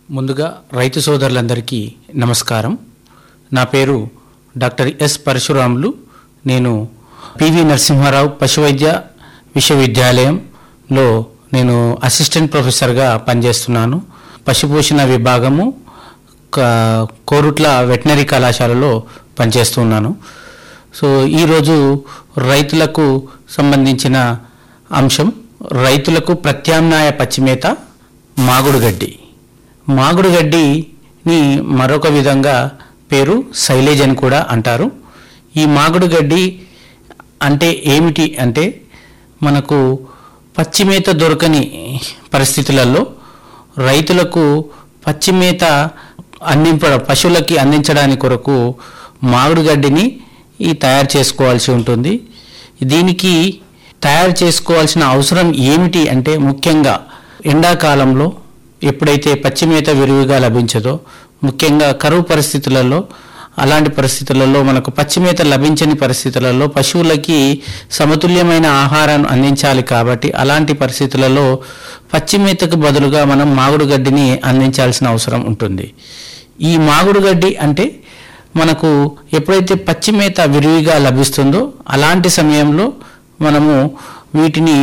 ముందుగా రైతు సోదరులందరికీ నమస్కారం నా పేరు డాక్టర్ ఎస్ పరశురాములు నేను పివి నరసింహారావు పశువైద్య విశ్వవిద్యాలయంలో నేను అసిస్టెంట్ ప్రొఫెసర్గా పనిచేస్తున్నాను పశుపోషణ విభాగము క- కోరుట్ల వెటనరీ కళాశాలలో పనిచేస్తున్నాను సో ఈరోజు రైతులకు సంబంధించిన అంశం రైతులకు ప్రత్యామ్నాయ పచ్చిమేత మాగుడు గడ్డి మాగుడు గడ్డిని మరొక విధంగా పేరు సైలేజ్ అని కూడా అంటారు ఈ మాగుడు గడ్డి అంటే ఏమిటి అంటే మనకు పచ్చిమేత దొరకని పరిస్థితులలో రైతులకు పచ్చిమేత అందింప పశువులకి అందించడానికి కొరకు మామిడి గడ్డిని ఈ తయారు చేసుకోవాల్సి ఉంటుంది దీనికి తయారు చేసుకోవాల్సిన అవసరం ఏమిటి అంటే ముఖ్యంగా ఎండాకాలంలో ఎప్పుడైతే పచ్చిమేత విరివిగా లభించదో ముఖ్యంగా కరువు పరిస్థితులలో అలాంటి పరిస్థితులలో మనకు పచ్చిమేత లభించని పరిస్థితులలో పశువులకి సమతుల్యమైన ఆహారాన్ని అందించాలి కాబట్టి అలాంటి పరిస్థితులలో పచ్చిమేతకు బదులుగా మనం మాగుడు గడ్డిని అందించాల్సిన అవసరం ఉంటుంది ఈ మాగుడు గడ్డి అంటే మనకు ఎప్పుడైతే పచ్చిమేత విరివిగా లభిస్తుందో అలాంటి సమయంలో మనము వీటిని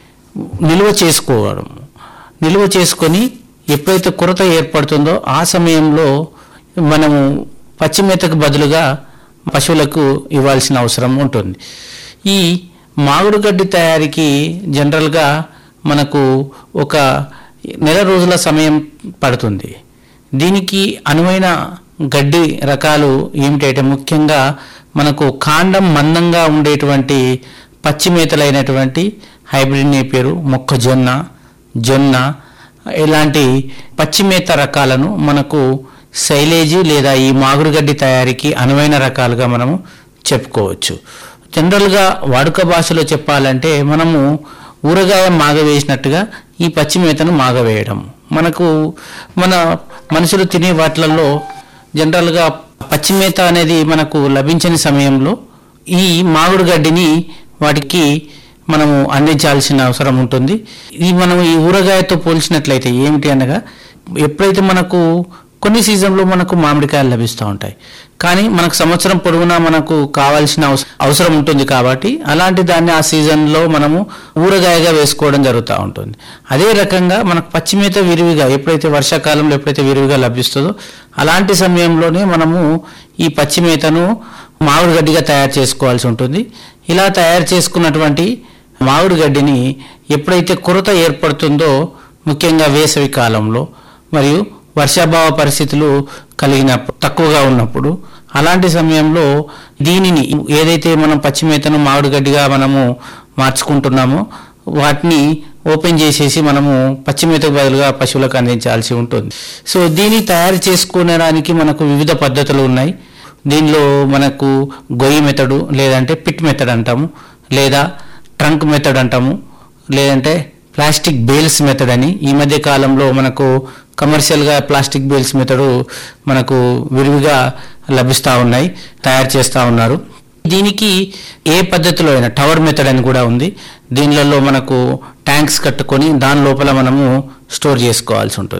నిల్వ చేసుకోవడం నిల్వ చేసుకొని ఎప్పుడైతే కొరత ఏర్పడుతుందో ఆ సమయంలో మనము పచ్చిమేతకు బదులుగా పశువులకు ఇవ్వాల్సిన అవసరం ఉంటుంది ఈ మామిడి గడ్డి తయారీకి జనరల్గా మనకు ఒక నెల రోజుల సమయం పడుతుంది దీనికి అనువైన గడ్డి రకాలు ఏమిటంటే ముఖ్యంగా మనకు కాండం మందంగా ఉండేటువంటి పచ్చి మేతలైనటువంటి హైబ్రిడ్ నేపేరు మొక్కజొన్న జొన్న ఇలాంటి పచ్చిమేత రకాలను మనకు శైలేజీ లేదా ఈ మాగుడుగడ్డి తయారీకి అనువైన రకాలుగా మనము చెప్పుకోవచ్చు జనరల్గా వాడుక భాషలో చెప్పాలంటే మనము ఊరగాయ మాగవేసినట్టుగా ఈ పచ్చిమేతను మాగవేయడం మనకు మన మనుషులు తినే వాటిలలో జనరల్గా పచ్చిమేత అనేది మనకు లభించని సమయంలో ఈ మామిడి గడ్డిని వాటికి మనము అందించాల్సిన అవసరం ఉంటుంది ఇది మనం ఈ ఊరగాయతో పోల్చినట్లయితే ఏమిటి అనగా ఎప్పుడైతే మనకు కొన్ని సీజన్లో మనకు మామిడికాయలు లభిస్తూ ఉంటాయి కానీ మనకు సంవత్సరం పొడవునా మనకు కావాల్సిన అవస- అవసరం ఉంటుంది కాబట్టి అలాంటి దాన్ని ఆ సీజన్లో మనము ఊరగాయగా వేసుకోవడం జరుగుతూ ఉంటుంది అదే రకంగా మనకు పచ్చిమేత విరివిగా ఎప్పుడైతే వర్షాకాలంలో ఎప్పుడైతే విరివిగా లభిస్తుందో అలాంటి సమయంలోనే మనము ఈ పచ్చిమేతను మామిడి గడ్డిగా తయారు చేసుకోవాల్సి ఉంటుంది ఇలా తయారు చేసుకున్నటువంటి మామిడి గడ్డిని ఎప్పుడైతే కొరత ఏర్పడుతుందో ముఖ్యంగా వేసవి కాలంలో మరియు వర్షాభావ పరిస్థితులు కలిగిన తక్కువగా ఉన్నప్పుడు అలాంటి సమయంలో దీనిని ఏదైతే మనం పచ్చిమేతను మామిడి గడ్డిగా మనము మార్చుకుంటున్నామో వాటిని ఓపెన్ చేసేసి మనము పచ్చిమేతకు బదులుగా పశువులకు అందించాల్సి ఉంటుంది సో దీన్ని తయారు చేసుకునేడానికి మనకు వివిధ పద్ధతులు ఉన్నాయి దీనిలో మనకు గొయ్యి మెథడు లేదంటే పిట్ మెథడ్ అంటాము లేదా ట్రంక్ మెథడ్ అంటాము లేదంటే ప్లాస్టిక్ బేల్స్ మెథడ్ అని ఈ మధ్య కాలంలో మనకు కమర్షియల్గా ప్లాస్టిక్ బేల్స్ మెథడు మనకు విరివిగా లభిస్తూ ఉన్నాయి తయారు చేస్తూ ఉన్నారు దీనికి ఏ పద్ధతిలో అయినా టవర్ మెథడ్ అని కూడా ఉంది దీనిలలో మనకు ట్యాంక్స్ కట్టుకొని దాని లోపల మనము స్టోర్ చేసుకోవాల్సి ఉంటుంది